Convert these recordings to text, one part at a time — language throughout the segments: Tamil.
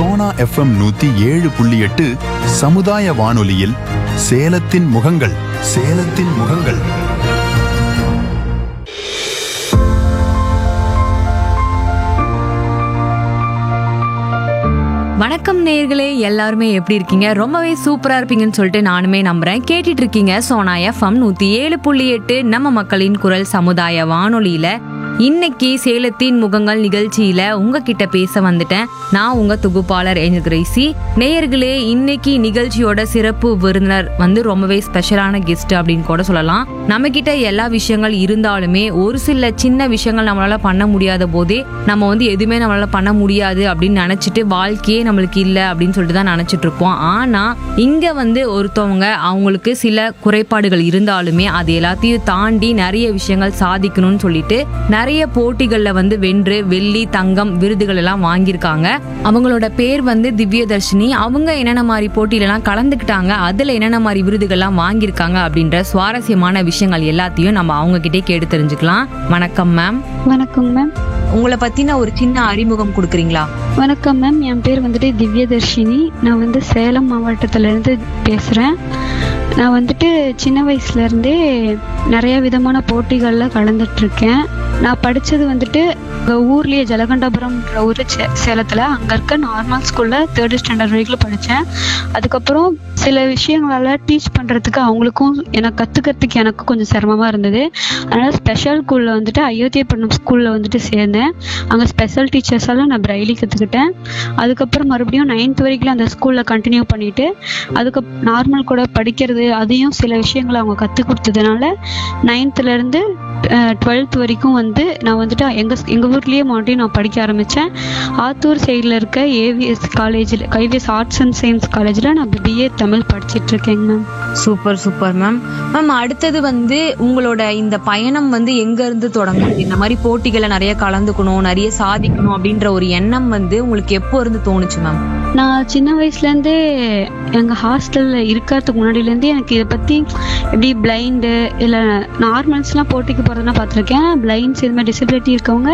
சோனா எஃப்எம் நூத்தி ஏழு புள்ளி எட்டு சமுதாய வானொலியில் சேலத்தின் முகங்கள் சேலத்தின் முகங்கள் வணக்கம் நேயர்களே எல்லாருமே எப்படி இருக்கீங்க ரொம்பவே சூப்பரா இருப்பீங்கன்னு சொல்லிட்டு நானுமே நம்புறேன் கேட்டுட்டு இருக்கீங்க சோனா எஃப்எம் நூத்தி ஏழு புள்ளி எட்டு நம்ம மக்களின் குரல் சமுதாய வானொலியில இன்னைக்கு சேலத்தின் முகங்கள் நிகழ்ச்சியில உங்ககிட்ட பேச வந்துட்டேன் நான் உங்க தொகுப்பாளர் ஏஞ்சல் கிரேசி நேயர்களே இன்னைக்கு நிகழ்ச்சியோட சிறப்பு விருந்தினர் வந்து ரொம்பவே ஸ்பெஷலான கெஸ்ட் அப்படின்னு கூட சொல்லலாம் நம்ம கிட்ட எல்லா விஷயங்கள் இருந்தாலுமே ஒரு சில சின்ன விஷயங்கள் நம்மளால பண்ண முடியாத போதே நம்ம வந்து எதுவுமே நம்மளால பண்ண முடியாது அப்படின்னு நினைச்சிட்டு வாழ்க்கையே நம்மளுக்கு இல்லை அப்படின்னு சொல்லிட்டு தான் நினைச்சிட்டு இருப்போம் ஆனா இங்க வந்து ஒருத்தவங்க அவங்களுக்கு சில குறைபாடுகள் இருந்தாலுமே அது எல்லாத்தையும் தாண்டி நிறைய விஷயங்கள் சாதிக்கணும்னு சொல்லிட்டு நிறைய போட்டிகள்ல வந்து வென்று வெள்ளி தங்கம் விருதுகள் எல்லாம் வாங்கியிருக்காங்க அவங்களோட பேர் வந்து திவ்யதர்ஷினி அவங்க என்னென்ன மாதிரி போட்டியில எல்லாம் கலந்துக்கிட்டாங்க அதுல என்னென்ன மாதிரி விருதுகள்லாம் வாங்கியிருக்காங்க அப்படின்ற சுவாரஸ்யமான விஷயங்கள் எல்லாத்தையும் நம்ம அவங்க கிட்டே கேட்டு தெரிஞ்சுக்கலாம் வணக்கம் மேம் வணக்கம் மேம் உங்களை பத்தின ஒரு சின்ன அறிமுகம் கொடுக்குறீங்களா வணக்கம் மேம் என் பேர் வந்துட்டு திவ்யதர்ஷினி நான் வந்து சேலம் மாவட்டத்திலேருந்து பேசுகிறேன் நான் வந்துட்டு சின்ன வயசுலேருந்தே நிறைய விதமான போட்டிகளில் கலந்துட்ருக்கேன் நான் படித்தது வந்துட்டு எங்கள் ஊர்லேயே ஜலகண்டாபுரம்ன்ற ஊர் சே சேலத்தில் அங்கே இருக்க நார்மல் ஸ்கூலில் தேர்ட் ஸ்டாண்டர்ட் வரைக்கும் படித்தேன் அதுக்கப்புறம் சில விஷயங்களால் டீச் பண்ணுறதுக்கு அவங்களுக்கும் எனக்கு கற்றுக்கிறதுக்கு எனக்கு கொஞ்சம் சிரமமாக இருந்தது அதனால் ஸ்பெஷல் ஸ்கூலில் வந்துட்டு அயோத்தியப்பட்டினம் ஸ்கூலில் வந்துட்டு சேர்ந்தேன் அங்கே ஸ்பெஷல் டீச்சர்ஸால் நான் பிரைலி கற்றுக்கிட்டேன் அதுக்கப்புறம் மறுபடியும் நைன்த் வரைக்கும் அந்த ஸ்கூலில் கண்டினியூ பண்ணிவிட்டு அதுக்கு நார்மல் கூட படிக்கிறது அதையும் சில விஷயங்களை அவங்க கற்றுக் கொடுத்ததுனால நைன்த்துலேருந்து டுவெல்த் வரைக்கும் வந்து நான் வந்துட்டு எங்கள் எங்கள் ஊர்லேயே மறுபடியும் நான் படிக்க ஆரம்பித்தேன் ஆத்தூர் சைடில் இருக்க ஏவிஎஸ் காலேஜில் கைவிஎஸ் ஆர்ட்ஸ் அண்ட் சயின்ஸ் காலேஜில் நான் பிஏ தமிழ் படிச்சிட்டு இருக்கேங்க ma'am super super ma'am ma'am அடுத்தது வந்து உங்களோட இந்த பயணம் வந்து எங்க இருந்து தொடங்குது இந்த மாதிரி போட்டிகளை நிறைய கலந்துக்கணும் நிறைய சாதிக்கணும் அப்படின்ற ஒரு எண்ணம் வந்து உங்களுக்கு எப்போ இருந்து தோணுச்சு மேம் நான் சின்ன வயசுலேருந்தே எங்கள் ஹாஸ்டலில் இருக்கிறதுக்கு முன்னாடியிலேருந்தே எனக்கு இதை பற்றி எப்படி பிளைண்டு இல்லை நார்மல்ஸ்லாம் போட்டிக்கு போகிறதுனா பார்த்துருக்கேன் பிளைண்ட்ஸ் இது மாதிரி டிசபிலிட்டி இருக்கவங்க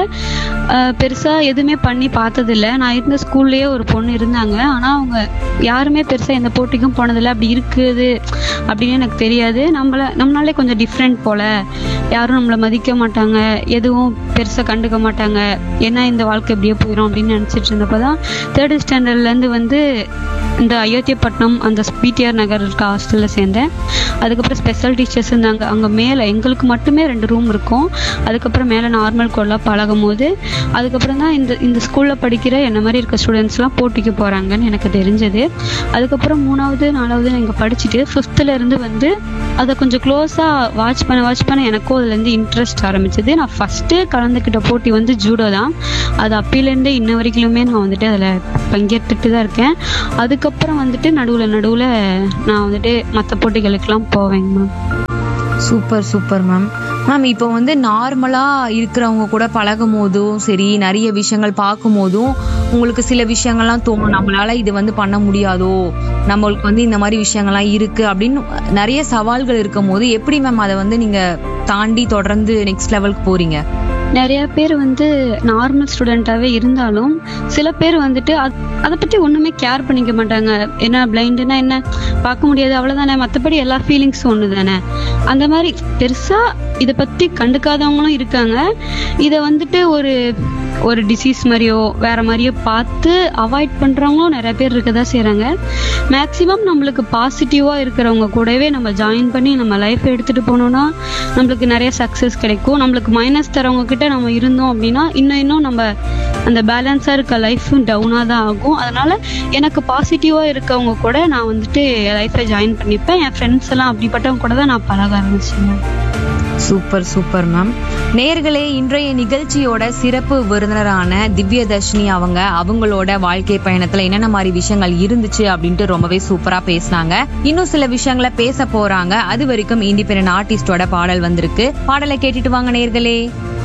பெருசாக எதுவுமே பண்ணி பார்த்ததில்ல நான் இருந்த ஸ்கூல்லேயே ஒரு பொண்ணு இருந்தாங்க ஆனால் அவங்க யாருமே பெருசாக எந்த போட்டிக்கும் போனதில்லை அப்படி இருக்குது அப்படின்னு எனக்கு தெரியாது நம்மள நம்மளாலே கொஞ்சம் டிஃப்ரெண்ட் போல் யாரும் நம்மளை மதிக்க மாட்டாங்க எதுவும் பெருசாக கண்டுக்க மாட்டாங்க ஏன்னா இந்த வாழ்க்கை எப்படியோ போயிடும் அப்படின்னு நினச்சிட்டு இருந்தப்போ தான் தேர்ட் ஸ்டாண்டர்ட்லேருந்து வந்து இந்த அயோத்தியப்பட்டினம் அந்த பிடிஆர் நகர் இருக்க ஹாஸ்டலில் சேர்ந்தேன் அதுக்கப்புறம் ஸ்பெஷல் டீச்சர்ஸ் இருந்தாங்க அங்கே மேலே எங்களுக்கு மட்டுமே ரெண்டு ரூம் இருக்கும் அதுக்கப்புறம் மேலே நார்மல் கோல்லாம் பழகும் போது அதுக்கப்புறம் தான் இந்த இந்த ஸ்கூலில் படிக்கிற என்ன மாதிரி இருக்க ஸ்டூடெண்ட்ஸ்லாம் போட்டிக்கு போகிறாங்கன்னு எனக்கு தெரிஞ்சது அதுக்கப்புறம் மூணாவது நாலாவது இங்கே படிச்சுட்டு ஃபிஃப்த்தில் இருந்து வந்து அதை கொஞ்சம் க்ளோஸாக வாட்ச் பண்ண வாட்ச் பண்ண எனக்கும் அதுலேருந்து இன்ட்ரெஸ்ட் ஆரம்பிச்சது நான் ஃபஸ்ட்டு கலந்துக்கிட்ட போட்டி வந்து ஜூடோ தான் அது அப்பையிலேருந்தே இன்ன வரைக்குமே நான் வந்துட்டு அதில் பங்கேற்றுட்டு தான் இருக்கேன் அதுக்கப்புறம் வந்துட்டு நடுவில் நடுவில் நான் வந்துட்டு மற்ற போட்டிகளுக்கெல்லாம் போவேங்க ma'am super super ma'am ma'am இப்போ வந்து நார்மலா இருக்கிறவங்க கூட பழகும் போதும் சரி நிறைய விஷயங்கள் பார்க்கும் போதும் உங்களுக்கு சில விஷயங்கள்லாம் தோணும் நம்மளால இது வந்து பண்ண முடியாதோ நம்மளுக்கு வந்து இந்த மாதிரி விஷயங்கள்லாம் இருக்கு அப்படின்னு நிறைய சவால்கள் இருக்கும் போது எப்படி மேம் அதை வந்து நீங்க தாண்டி தொடர்ந்து நெக்ஸ்ட் லெவலுக்கு போறீங்க நிறைய பேர் வந்து நார்மல் ஸ்டூடெண்ட்டாகவே இருந்தாலும் சில பேர் வந்துட்டு அத்- அதை பற்றி ஒன்றுமே கேர் பண்ணிக்க மாட்டாங்க என்ன பிளைண்டுனா என்ன பார்க்க முடியாது அவ்வளோதானே மற்றபடி எல்லா ஃபீலிங்ஸும் ஒன்று தானே அந்த மாதிரி பெருசாக இதை பற்றி கண்டுக்காதவங்களும் இருக்காங்க இதை வந்துட்டு ஒரு ஒரு டிசீஸ் மாதிரியோ வேற மாதிரியோ பார்த்து அவாய்ட் பண்ணுறவங்களும் நிறைய பேர் இருக்க தான் செய்கிறாங்க மேக்ஸிமம் நம்மளுக்கு பாசிட்டிவாக இருக்கிறவங்க கூடவே நம்ம ஜாயின் பண்ணி நம்ம லைஃப்பை எடுத்துகிட்டு போனோம்னா நம்மளுக்கு நிறைய சக்ஸஸ் கிடைக்கும் நம்மளுக்கு மைனஸ் தரவங்க கிட்ட நம்ம இருந்தோம் அப்படின்னா இன்னும் இன்னும் நம்ம அந்த பேலன்ஸாக இருக்க லைஃப்பும் டவுனாக தான் ஆகும் அதனால எனக்கு பாசிட்டிவாக இருக்கவங்க கூட நான் வந்துட்டு லைஃப்பை ஜாயின் பண்ணிப்பேன் என் ஃப்ரெண்ட்ஸ் எல்லாம் அப்படிப்பட்டவங்க கூட தான் நான் பழக ஆரம்பிச்சேன் சூப்பர் சூப்பர் மேம் நேர்களே இன்றைய நிகழ்ச்சியோட சிறப்பு விருந்தினரான திவ்யதர்ஷினி அவங்க அவங்களோட வாழ்க்கை பயணத்துல என்னென்ன மாதிரி விஷயங்கள் இருந்துச்சு அப்படின்ட்டு ரொம்பவே சூப்பரா பேசினாங்க இன்னும் சில விஷயங்களை பேச போறாங்க அது வரைக்கும் இண்டிபெண்டன்ட் ஆர்டிஸ்டோட பாடல் வந்திருக்கு பாடலை கேட்டுட்டு வாங்க நேர்களே